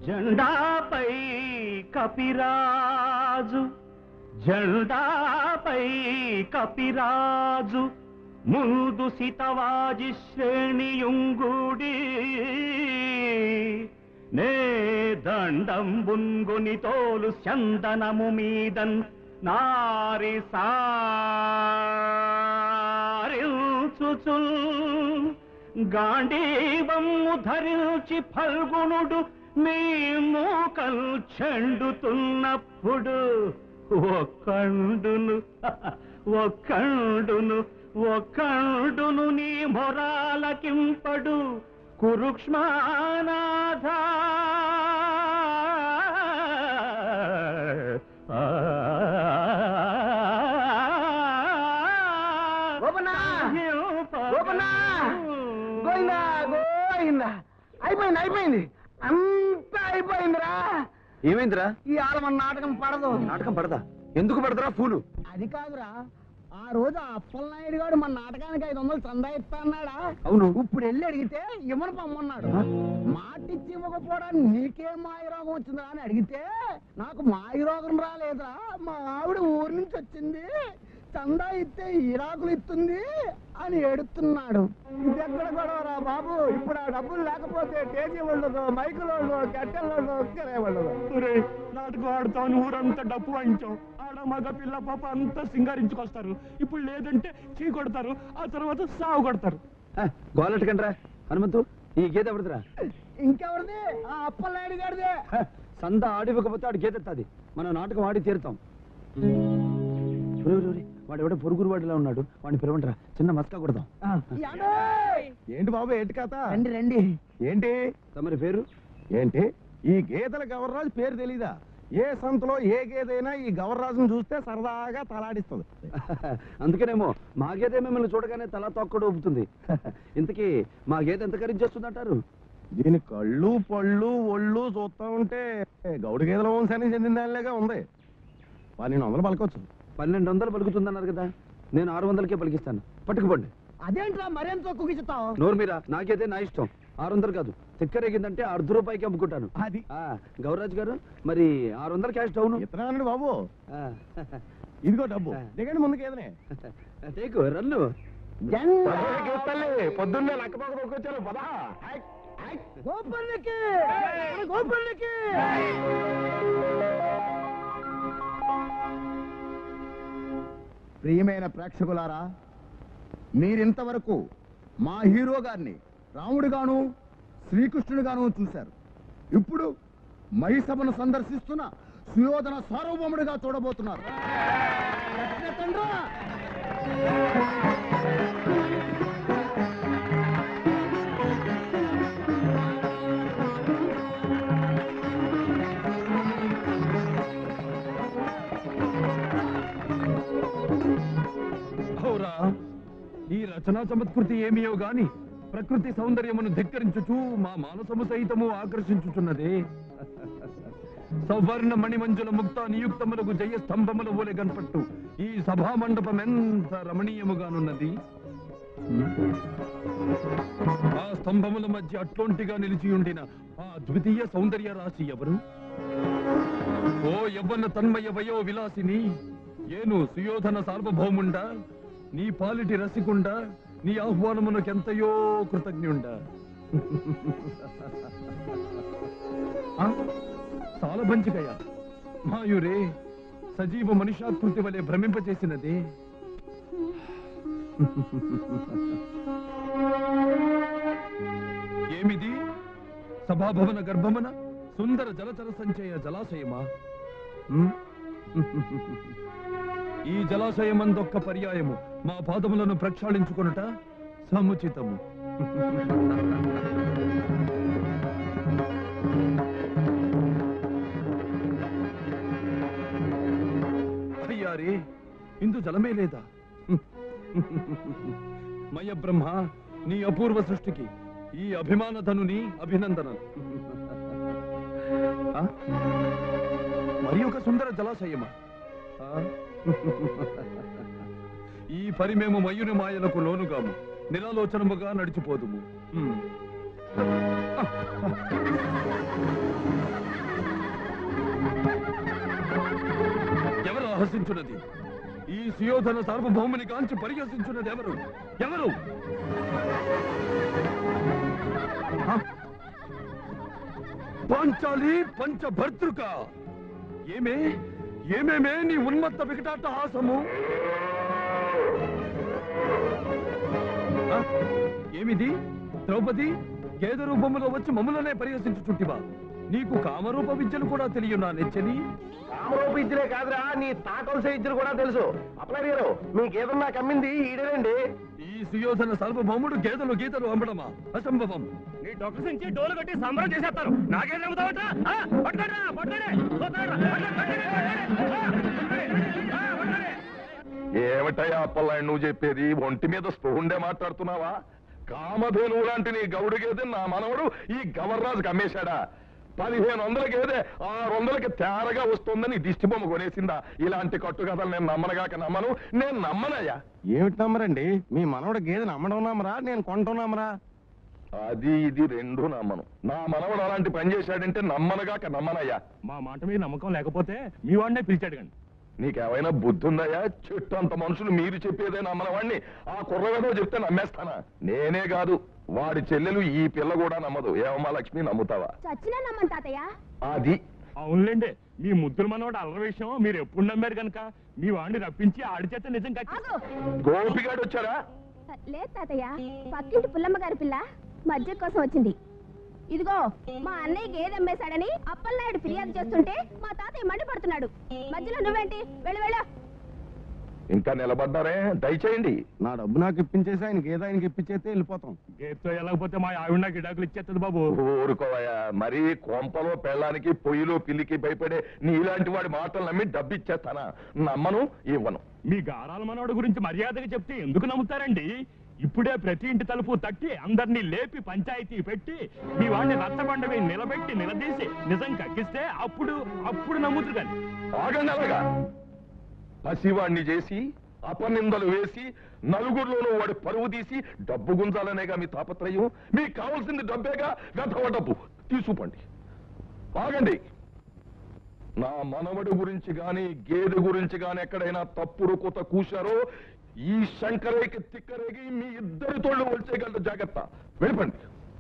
జెండాపై కపిరాజు జెండాపై కపిరాజు ముందు సితవాజి శ్రేణియుంగుడి నే దండం బుంగుని తోలు చందనము మీదన్ నారి సారిల్చుచుల్ గాంధీవము ధరించి ఫల్గుణుడు మీ మూకల్ చెండుతున్నప్పుడు ఒక్కండును ఒక్కండును ఒక్కండును నీ మొరాలకింపడు కురుక్ష్మానాథ గోపన్నా! గోపన్నా! గోయిందా గోయిందా అయిపోయింది అయిపోయింది అంతా అయిపోయిందిరా ఏమైందిరా ఈ ఆల మన నాటకం పడదు నాటకం పడదా ఎందుకు పడదరా ఫూలు అది కాదురా ఆ రోజు ఆ అప్పలనాయుడు గారు మన నాటకానికి ఐదు వందలు చందా ఇస్తా అన్నాడా అవును ఇప్పుడు వెళ్ళి అడిగితే ఇమ్మని పమ్మన్నాడు మాట ఇచ్చి ఇవ్వకపోవడానికి నీకేం మాయరోగం వచ్చిందా అని అడిగితే నాకు మాయరోగం రాలేదురా మా ఆవిడ ఊరి నుంచి వచ్చింది చందా ఇస్తే ఇరాకులు ఇస్తుంది అని ఎడుతున్నాడు ఇది ఎక్కడ గొడవరా బాబు ఇప్పుడు ఆ డబ్బులు లేకపోతే టేజీ ఉండదు మైకులు ఉండదు కట్టెలు ఉండదు కిరాయి ఉండదు ఒరేయ్, నాటకం ఆడుతాను ఊరంతా డప్పు వాయించాం ఆడ మగ పిల్ల పాప అంతా సింగారించుకొస్తారు ఇప్పుడు లేదంటే చీ కొడతారు ఆ తర్వాత సాగు కొడతారు గోలెట్టకండ్రా హనుమంతు ఈ గీత ఎవరిదిరా ఇంకెవరిది ఆ అప్పలనాయుడు గారిదే హ, సంద ఆడివ్వకపోతే ఆడు గీతెత్తాది మన నాటకం ఆడి తీరుతాం ఒరేయ్, ఒరేయ్, ఒరేయ్, వాడు ఎవడో పొరుగురు వాడిలా ఉన్నాడు వాడిని పిలవంటరా చిన్న మస్కా కొడదాం ఏంటి బాబు ఏంటి కథ రండి రండి ఏంటి తమరి పేరు ఏంటి ఈ గేదెల గవర్రాజు పేరు తెలీదా ఏ సంతలో ఏ గేదైనా ఈ గవర్రాజును చూస్తే సరదాగా తలాడిస్తుంది అందుకేనేమో మా గేదె మిమ్మల్ని చూడగానే తల తొక్కడు ఊపుతుంది ఇంతకీ మా గేదె ఎంత ఖరీదు చేస్తుందంటారు దీని కళ్ళు పళ్ళు ఒళ్ళు చూస్తా ఉంటే గౌడు గేదెల వంశానికి చెందిన దానిలాగా ఉంది పన్నెండు వందలు పలకొచ్చు పన్నెండు వందలు పలుకుతుందన్నారు కదా నేను ఆరు వందలకే పలికిస్తాను పట్టుకుపోండి అదేంట్రా మరేం తక్కువ ఇస్తావు నోరు మీరా నాకైతే నా ఇష్టం ఆరు వందలు కాదు తిక్కరేగిందంటే అర్ధ రూపాయికి అమ్ముకుంటాను అది ఆ, గౌరాజ్ గారు మరి ఆరు వందలు క్యాష్ డౌను ఇతరానండి బాబు ఆ, ఇదిగో డబ్బు దిగండి ముందు గేదెనే టేకు రన్ను పొద్దున్నే లక్కపాక పట్టుకొచ్చారు పదా గోపల్లికి గోపల్లికి ప్రియమైన ప్రేక్షకులారా మీరింతవరకు మా హీరో గారిని రాముడిగాను శ్రీకృష్ణుడిగాను చూశారు ఇప్పుడు మహిసభను సందర్శిస్తున్న సుయోధన సార్వభౌముడిగా చూడబోతున్నారు అవురా ఈ రచనా చమత్కృతి ఏమియో గాని ప్రకృతి సౌందర్యమును ధిక్కరించుచు మా మానసము సహితము ఆకర్షించుచున్నదే సవర్ణ మణిమంజుల ముక్త నియుక్తములకు జయ స్తంభముల ఓలె కనపట్టు ఈ సభా మండపం ఎంత రమణీయముగానున్నది ఆ స్తంభముల మధ్య అట్లొంటిగా నిలిచి ఉండిన ఆ ద్వితీయ సౌందర్య రాశి ఎవరు ఓ యవ్వన తన్మయ వయో విలాసిని ఏను సుయోధన సార్వభౌముండా నీ పాలిటి రసికుండా నీ ఆహ్వానమునకెంతయో కృతజ్ఞుండా ఆ? సాలబంచికయ మాయురే సజీవ మనుషాకృతి వలె భ్రమింపచేసినదే ఏమిది సభాభవన గర్భమన సుందర జలచర సంచయ జలాశయమా ఉమ్? ఈ జలాశయమందొక్క పర్యాయము మా పాదములను ప్రక్షాళించుకొనుట సముచితము అయ్యారే ఇందు జలమే లేదా మయ బ్రహ్మ నీ అపూర్వ సృష్టికి ఈ అభిమాన ధనుని అభినందనలు ఆ? మరి ఒక సుందర జలాశయమా ఆ? ఈ పరి మేము మయుని మాయలకు లోనుగాము నిరాలోచనముగా నడిచిపోదుము ఉమ్. ఆ. సాహసించున్నది ఈ సుయోధన సార్వభౌముని కాంచి పరిహసించున్నది ఎవరు ఎవరు హ? పాంచాలి పంచభర్తృక ఏమే ఏమేమే నీ ఉన్మత్త వికటాట్టహాసము ఆ? ఏమిది ద్రౌపది గేద రూపములో వచ్చి మమ్ములనే పరిహసించుచుంటివా నీకు కామరూప విద్యలు కూడా తెలియనా నెచ్చని కామరూప ఇద్దరే కాదురా నీ తాకొలసే ఇద్దరు కూడా తెలుసు అప్లై గారు మీకేదన్నా కమ్మింది ఈడేనండి ఈ సుయోధన సార్వభౌముడు గేదెలు గీతలు అమ్మడమా అసంభవం నీ డొక్క నుంచి డోలు కట్టి సంబరం చేసేస్తారు నాకేం నమ్ముతావట పట్టుకోండి పట్టుకోండి ఏమిటయ్యా అప్పల్లాయ్ నువ్వు చెప్పేది ఒంటి మీద స్పృహుండే మాట్లాడుతున్నావా కామధేనువు లాంటి నీ గౌడు గేదె నా మనవడు ఈ గవర్రాజుకి అమ్మేశాడా పదిహేను వందల గేదె ఆరు వందలకి తేరగా వస్తుందని దిష్టి బొమ్మ కొనేసిందా ఇలాంటి కట్టు కథలు నేను నమ్మనగాక నమ్మను నేను నమ్మనయ్యా ఏమిటి నమ్మరండి మీ మనవడు గేదెని అమ్మడున్నామరా నేను కొంటున్నామరా అది ఇది రెండు నమ్మను నా మనవడు అలాంటి పని చేశాడంటే నమ్మనగాక నమ్మనయ్యా మా మాట మీద నమ్మకం లేకపోతే మీ వాడినే పిలిచాడు కండి నీకేమైనా బుద్ధి ఉందయ్యా చుట్టూ అంత మనుషులు మీరు చెప్పేదే నమ్మనవాడిని ఆ కుర్రగదో చెప్తే నమ్మేస్తానా నేనే కాదు వాడి చెల్లెలు ఈ పిల్ల కూడా నమ్మదు ఏమమ్మా లక్ష్మి నమ్ముతావా చచ్చినా నమ్మను తాతయ్య అది అవునులేండి మీ ముద్దుల మనవాడు అల్లరి విషయం మీరు ఎప్పుడు నమ్మారు కనుక మీ వాడిని రప్పించి ఆడి చేత నిజం కట్టి ఆగు గోపిగాడు వచ్చారా లేదు తాతయ్య పక్కింటి పుల్లమ్మ గారి పిల్ల మధ్య కోసం వచ్చింది ఇదిగో మా అన్నయ్య గేదె అమ్మేశాడని అప్పలనాయుడు ఫిర్యాదు చేస్తుంటే మా తాతయ్య మండిపడుతున్నాడు మధ్యలో నువ్వేంటి వెళ్ళి వెళ్ళు ఇంకా నిలబడ్డారే దయచేయండి నా డబ్బు నాకు ఇప్పించేసి ఆయన గేదె ఆయనకి ఇప్పించేస్తే వెళ్ళిపోతాం గేత్తో వెళ్ళకపోతే మా ఆవిడ నాకు ఇడాకులు ఇచ్చేస్తుంది బాబు ఊరుకోవయ్యా మరీ కొంపలో పెళ్ళానికి పొయ్యిలో పిల్లికి భయపడే నీలాంటి వాడి మాటలు నమ్మి డబ్బిచ్చేస్తానా నమ్మను ఇవ్వను మీ గారాల మనవాడు గురించి మర్యాదగా చెప్తే ఎందుకు నమ్ముతారండి ఇప్పుడే ప్రతి ఇంటి తలుపు తట్టి అందరినీ లేపి పంచాయతీ పెట్టి మీ వాడిని రచ్చబండవి నిలబెట్టి నిలదీసి నిజం కక్కిస్తే అప్పుడు అప్పుడు నమ్ముతురు కానీ ఆగండి అలాగా పసివాణ్ణి చేసి అపనిందలు వేసి నలుగురిలోనూ వాడి పరువు తీసి డబ్బు గుంజాలనేగా మీ తాపత్రయం మీకు కావాల్సింది డబ్బేగా గతవ డబ్బు తీసుపండి ఆగండి నా మనవడి గురించి గాని గేదె గురించి గాని ఎక్కడైనా తప్పుడు కూత కూశారో ఈ శంకరేకి తిక్కరేగి మీ ఇద్దరి తోళ్ళు వచ్చేయగలరు జాగ్రత్త వెళ్ళిపండి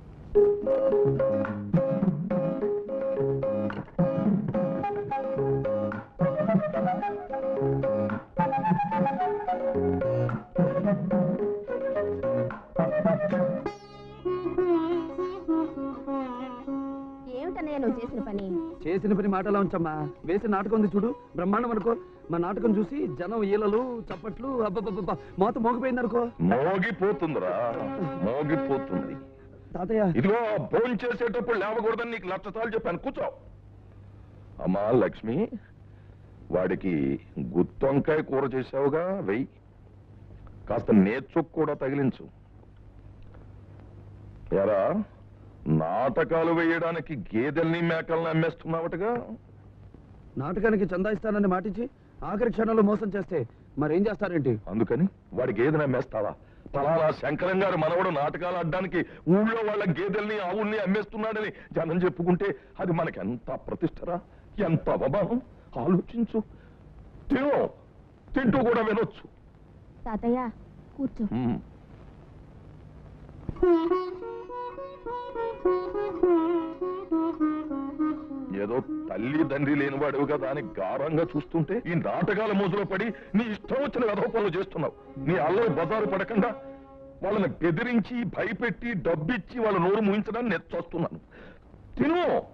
ఏమిటన్నయ్య నువ్వు చేసిన పని చేసిన పని మాటలా ఉంచమ్మా వేసిన నాటకం ఉంది చూడు బ్రహ్మాండం అనుకో మా నాటకం చూసి జనం ఈలలు చప్పట్లు అబ్బబ్బబ్బ మోత మోగిపోయింది అనుకో మోగిపోతుందిరా మోగిపోతుంది తాతయ్య ఇదిగో భోజనం చేసేటప్పుడు లేవకూడదని నీకు లక్ష సార్లు చెప్పాను కూర్చో అమ్మా లక్ష్మి వాడికి గుత్తొంకాయ కూర చేసావుగా వెయ్యి కాస్త నేర్చుకు కూడా తగిలించు ఎరా నాటకాలు వేయడానికి గేదెల్ని మేకల్ని అమ్మేస్తున్నావటగా నాటకానికి చందా ఇస్తానని మాటిచ్చి ఆఖరి క్షణంలో మోసం చేస్తే మరేం చేస్తారేంటి అందుకని వాడి గేదెని అమ్మేస్తావా ఫలానా శంకరం గారు మనవడు నాటకాలు ఆడడానికి ఊళ్ళో వాళ్ళ గేదెల్ని ఆవుల్ని అమ్మేస్తున్నాడని జనం చెప్పుకుంటే అది మనకి ఎంత ప్రతిష్టరా ఎంత అవమానం ఆలోచించు తిను తింటూ కూడా వినొచ్చు తాతయ్య కూర్చో హ్మ్. ఏదో తల్లి తండ్రి లేనివాడు కదా అని గారంగా చూస్తుంటే ఈ నాటకాల మోజులో పడి నీ ఇష్టం వచ్చిన వెధవ పనులు చేస్తున్నావు నీ అల్లరి బజారు పడకుండా వాళ్ళని బెదిరించి భయపెట్టి డబ్బిచ్చి వాళ్ళ నోరు ముయించడానికి నేను చూస్తున్నాను తిను